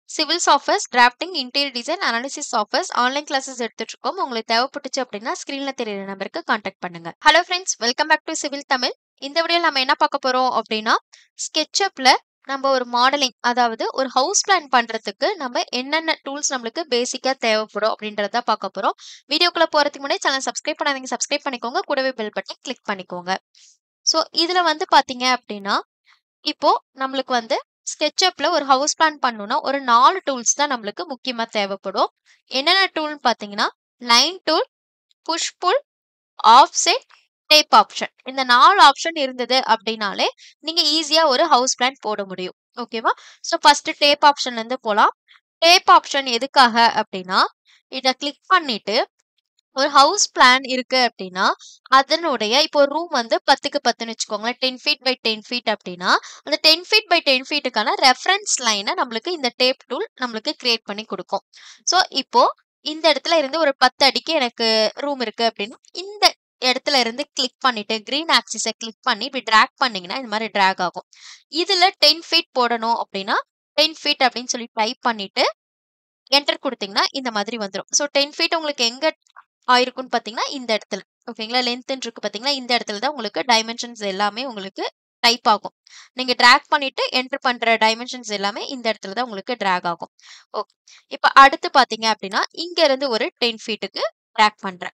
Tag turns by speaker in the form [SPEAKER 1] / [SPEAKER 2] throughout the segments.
[SPEAKER 1] Civil softwares, drafting, interior design, analysis softwares online classes எடுத்துட்டு இருக்கோம். உங்களுக்கு தேவைப்பட்டுச்சு அப்படின்னா ஸ்க்ரீன்ல தெரியுற நம்பருக்கு கான்டாக்ட் பண்ணுங்க. Hello friends welcome back to civil Tamil. இந்த வீடியோல நம்ம என்ன பார்க்க போறோம் அப்படின்னா SketchUpல நம்ம ஒரு மாடலிங் அதாவது ஒரு ஹவுஸ் பிளான் பண்றதுக்கு நம்ம என்னென்ன டூல்ஸ் நம்மளுக்கு பேசிக்கா தேவைப்படும் அப்படின்றத பார்க்க போறோம். வீடியோக்குள்ள போறதுக்கு முன்னாடி சேனல் சப்ஸ்கிரைப் பண்ணாதீங்க சப்ஸ்கிரைப் பண்ணிக்கோங்க. கூடவே பெல் பட்டன் கிளிக் பண்ணிக்கோங்க. ஸோ இதுல வந்து பாத்தீங்க அப்படின்னா இப்போ நம்மளுக்கு வந்து SketchUpல ஒரு ஹவுஸ் பிளான் பண்ணணும்னா ஒரு 4 டூல்ஸ் தான் நம்மளுக்கு முக்கியமா தேவைப்படும். என்னென்ன டூல்னு பார்த்தீங்கன்னா, line tool, push pull, offset, tape option. இந்த 4 ஆப்ஷன் இருந்தது அப்படின்னாலே நீங்க ஈஸியா ஒரு ஹவுஸ் பிளான் போட முடியும். ஓகேவா? ஸோ ஃபர்ஸ்ட் டேப் ஆப்ஷன்ல இருந்து போலாம். டேப் ஆப்ஷன் எதுக்காக அப்படின்னா, இத கிளிக் பண்ணிட்டு ஒரு ஹவுஸ் பிளான் இருக்கு அப்படின்னா, அதனுடைய இப்போ ஒரு ரூம் வந்து 10க்கு 10ன்னு வச்சுக்கோங்களேன். 10 ஃபீட் பை 10 ஃபீட் அப்படின்னா, அந்த 10 ஃபீட் பை 10 ஃபீட்டுக்கான ரெஃபரன்ஸ் லைன நம்மளுக்கு இந்த டேப் டூல் நம்மளுக்கு கிரியேட் பண்ணி குடுக்கும். ஸோ இப்போ இந்த இடத்துல இருந்து ஒரு 10 அடிக்கு எனக்கு ரூம் இருக்கு அப்படின்னா, இந்த இடத்துல இருந்து கிளிக் பண்ணிட்டு கிரீன் ஆக்சிஸ கிளிக் பண்ணி இப்படி டிராக் பண்ணீங்கன்னா, இந்த மாரி டிராக் ஆகும். இதுல 10 ஃபீட் போடணும் அப்படின்னா, 10 ஃபீட் அப்படின்னு சொல்லி டைப் பண்ணிட்டு, என்டர் குடுத்தீங்கன்னா இந்த மாதிரி வந்துரும். ஸோ 10 ஃபீட் உங்களுக்கு எங்க ஆயிருக்கும்னு பார்த்தீங்கன்னா, இந்த இடத்துல. ஓகேங்களா? லென்த்ன்னு இருக்கு பார்த்தீங்களா? இந்த இடத்துல தான் உங்களுக்கு டைமென்ஷன்ஸ் எல்லாமே உங்களுக்கு டைப் ஆகும். நீங்க டிராக் பண்ணிட்டு என்டர் பண்ற டைமென்ஷன்ஸ் எல்லாமே இந்த இடத்துல தான் உங்களுக்கு டிராக் ஆகும். ஓகே. இப்ப அடுத்து பார்த்தீங்க அப்படின்னா, இங்க இருந்து ஒரு 10 ஃபீட்டுக்கு டிராக் பண்றேன்.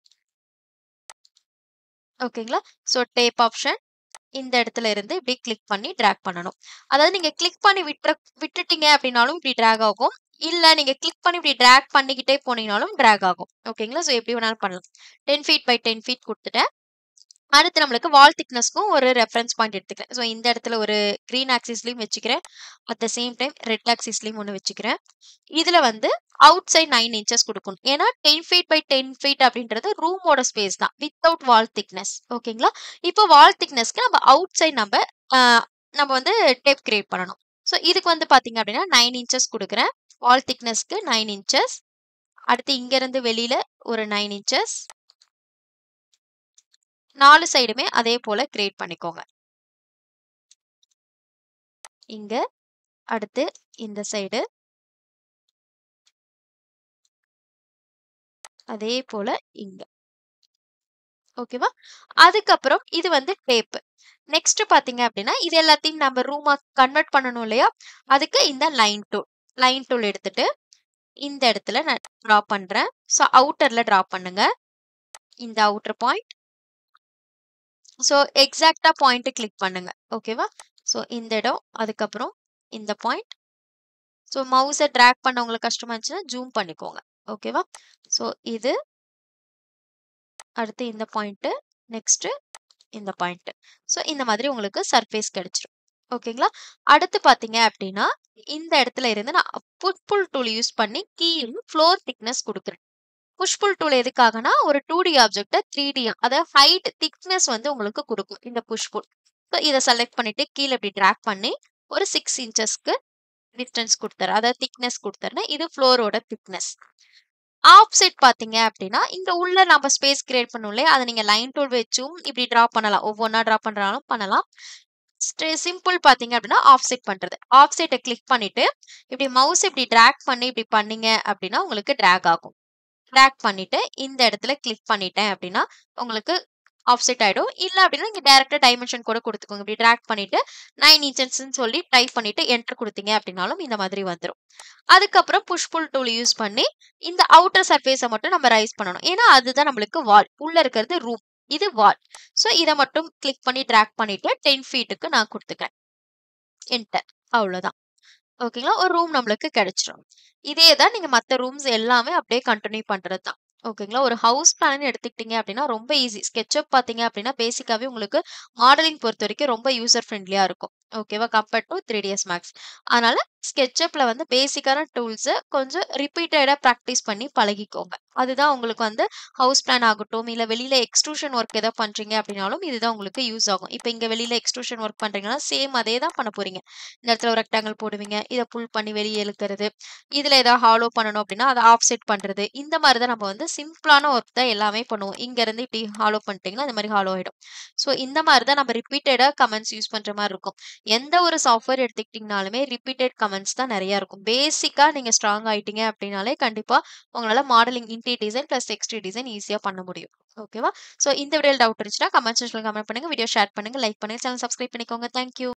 [SPEAKER 1] ஓகேங்களா? ஸோ டேப் ஆப்ஷன் இந்த இடத்துல இருந்து இப்படி கிளிக் பண்ணி டிராக் பண்ணணும். அதாவது நீங்க கிளிக் பண்ணி விட்ற விட்டுட்டீங்க அப்படின்னாலும் இப்படி டிராக் ஆகும். இல்ல நீங்க கிளிக் பண்ணி இப்படி டிராக் பண்ணிக்கிட்டே போனீங்கனாலும் டிராக் ஆகும். ஓகேங்களா? ஸோ எப்படி வேணாலும் பண்ணலாம். 10 ஃபீட் பை 10 ஃபீட் குடுத்துட்டேன். அடுத்து நம்மளுக்கு வால் திக்னஸ்க்கும் ஒரு ரெஃபரன்ஸ் பாயிண்ட் எடுத்துக்கிறேன். ஸோ இந்த இடத்துல ஒரு கிரீன் ஆக்சிஸ்லயும் வச்சுக்கிறேன். At the same time red ஆக்சிஸ்லயும் ஒண்ணு வச்சுக்கிறேன். இதுல வந்து அவுட் சைட் 9 இன்ச்சஸ் குடுக்கணும். ஏன்னா 10 ஃபீட் பை 10 ஃபீட் அப்படின்றது ரூமோட ஸ்பேஸ் தான். Without wall thickness. ஓகேங்களா? இப்போ வால் திக்னஸ்க்கு நம்ம அவுட் சைட் நம்ப அ நம்ம வந்து டேப் கிரியேட் பண்ணணும். ஸோ இதுக்கு வந்து பார்த்தீங்க அப்படின்னா 9 இன்ச்சஸ் குடுக்குறேன். வால் திக்னஸ்க்கு 9 இன்ச்சஸ். அடுத்து இங்க இருந்து வெளியில ஒரு 9 இன்ச்சஸ். 4 சைடுமே அதே போல கிரியேட் பண்ணிக்கோங்க. இங்க, அடுத்து இந்த சைடு. அதே போல இங்க. ஓகேவா? அதுக்கப்புறம் இது வந்து டேப். நெக்ஸ்ட் பார்த்தீங்க அப்படின்னா, இது எல்லாத்தையும் நம்ம ரூமா கன்வெர்ட் பண்ணணும் இல்லையா? அதுக்கு இந்த லைன் டூல். லைன் டூல் எடுத்துட்டு, இந்த இடத்துல நான் டிரா பண்றேன். ஸோ அவுட்டர்ல டிரா பண்ணுங்க. இந்த outer point. So exactly point click பண்ணுங்க. ஓகேவா? ஸோ இந்த இடம், அதுக்கப்புறம் இந்த பாயிண்ட். ஸோ மவுஸ டிராக் பண்ண உங்களுக்கு கஷ்டமா இருந்துச்சுன்னா ஜூம் பண்ணிக்கோங்க. ஓகேவா? ஸோ இது அடுத்து இந்த பாயிண்ட். நெக்ஸ்ட் இந்த பாயிண்ட். ஸோ இந்த மாதிரி உங்களுக்கு சர்ஃபேஸ் கிடைச்சிரும். ஓகேங்களா? அடுத்து பார்த்தீங்க அப்படின்னா, இந்த இடத்துல இருந்து நான் புஷ் புல் டூல் யூஸ் பண்ணி கீழ ஃப்ளோர் திக்னஸ் குடுக்குறேன். புஷ் புல் டூல் எதுக்காகனா, ஒரு 2டி ஆப்ஜெக்ட்ட 3டி அதாவது ஹைட் திக்னஸ் வந்து உங்களுக்கு குடுக்கும். இந்த புஷ் புல். ஸோ இத செலக்ட் பண்ணிட்டு கீழ இப்படி டிராக் பண்ணி ஒரு 6 இன்ச்சஸ்க்கு டிஸ்டன்ஸ் குடுத்துறேன். அதாவது திக்னஸ் குடுத்துறேன். இது ஃப்ளோரோட திக்னஸ். ஆஃப்செட் பார்த்தீங்க அப்படின்னா, இங்க உள்ள நம்ம ஸ்பேஸ் கிரியேட் பண்ணோம் இல்லையா? அத நீங்க லைன் டூல் வச்சும் இப்படி டிரா பண்ணலாம். ஒவ்வொன்னா டிரா பண்றனாலும் பண்ணலாம். ஸ்ட் சிம்பிள் பார்த்தீங்க அப்படின்னா, ஆஃப்செட் பண்றது. ஆஃப்செட்ட கிளிக் பண்ணிட்டு, இப்படி மவுஸ் இப்படி டிராக் பண்ணி இப்படி பண்ணீங்க அப்படின்னா, உங்களுக்கு டிராக் ஆகும். டிராக் பண்ணிட்டு, இந்த இடத்துல கிளிக் பண்ணிட்டேன் அப்படின்னா, உங்களுக்கு ஆஃப்செட் ஆயிடும். இல்ல அப்படின்னா, நீங்க டைரக்ட்டா டைமென்ஷன் கூட குடுத்துக்கோங்க. இப்படி டிராக் பண்ணிட்டு 9 இன்ச்சஸ்ன்னு சொல்லி டைப் பண்ணிட்டு என்டர் குடுத்தீங்க அப்படின்னாலும் இந்த மாதிரி வந்துரும். அதுக்கப்புறம் புஷ் புல் டூல் யூஸ் பண்ணி, இந்த அவுட்டர் சர்ஃபேஸ மட்டும் நம்ம ரைஸ் பண்ணணும். ஏன்னா அதுதான் நம்மளுக்கு வால். உள்ள இருக்கிறது ரூம். இது வால். ஸோ இத மட்டும் கிளிக் பண்ணி டிராக் பண்ணிட்டு 10 ஃபீட்டுக்கு நான் குடுத்துக்கிறேன். என்டர். அவ்வளோதான். ஓகேங்களா? ஒரு ரூம் நம்மளுக்கு கிடைச்சிரும். இதே தான் நீங்க மத்த ரூம்ஸ் எல்லாமே அப்படியே கன்டின்யூ பண்றது தான். ஓகேங்களா? ஒரு ஹவுஸ் பிளான்னு எடுத்துக்கிட்டீங்க அப்படின்னா ரொம்ப ஈஸி. SketchUp பார்த்தீங்க அப்படின்னா, பேசிக்காவே உங்களுக்கு மாடலிங் பொறுத்தவரைக்கும் ரொம்ப யூசர் ஃப்ரெண்ட்லியா இருக்கும். ஓகேவா? Compared to 3ds Max. அதனால SketchUpல வந்து பேசிக்கான டூல்ஸ கொஞ்சம் ரிப்பீட்டடா பிராக்டிஸ் பண்ணி பழகிக்கோங்க. அதுதான் உங்களுக்கு வந்து ஹவுஸ் பிளான் ஆகட்டும், இல்ல வெளியில எக்ஸ்ட்ரூஷன் ஒர்க் ஏதாவது பண்றீங்க அப்படின்னாலும் இதுதான் உங்களுக்கு யூஸ் ஆகும். இப்ப இங்க வெளியில எக்ஸ்ட்ரூஷன் ஒர்க் பண்றீங்கன்னா, சேம் அதே தான் பண்ண போறீங்க. இந்த இடத்துல ஒரு ரெக்டாங்கிள் போடுவீங்க. இத புல் பண்ணி வெளிய இழுக்கிறது. இதுல ஏதாவது ஹாலோ பண்ணணும் அப்படின்னா, அத ஆஃப்செட் பண்றது. இந்த மாரி தான் நம்ம வந்து சிம்பிளான ஒர்க் தான் எல்லாமே பண்ணுவோம். இங்க இருந்து இப்படி ஹாலோ பண்ணிட்டீங்கன்னா, இந்த மாரி ஹாலோ ஆயிடும். ஸோ இந்த மாரி தான் நம்ம ரிப்பீட்டடா கமெண்ட்ஸ் யூஸ் பண்ற மாரி இருக்கும். எந்த ஒரு சாஃப்ட்வேர் எடுத்துக்கிட்டிங்கனாலுமே ரிப்பீட்டட் கமெண்ட்ஸ் தான் நெறைய இருக்கும். பேசிக்கா நீங்க ஸ்ட்ராங் ஆயிட்டீங்க அப்டின்னாலே கண்டிப்பா உங்களால modelling interior design plus exterior design ஈஸியா பண்ண முடியும். ஓகேவா? ஸோ இந்த வீடியோல டவுட் இருந்துச்சுன்னா கமெண்ட் செக்ஷன்ல கமெண்ட் பண்ணுங்க. வீடியோ ஷேர் பண்ணுங்க, லைக் பண்ணுங்க, சேனல் சப்ஸ்கிரைப் பண்ணிக்கோங்க. Thank you.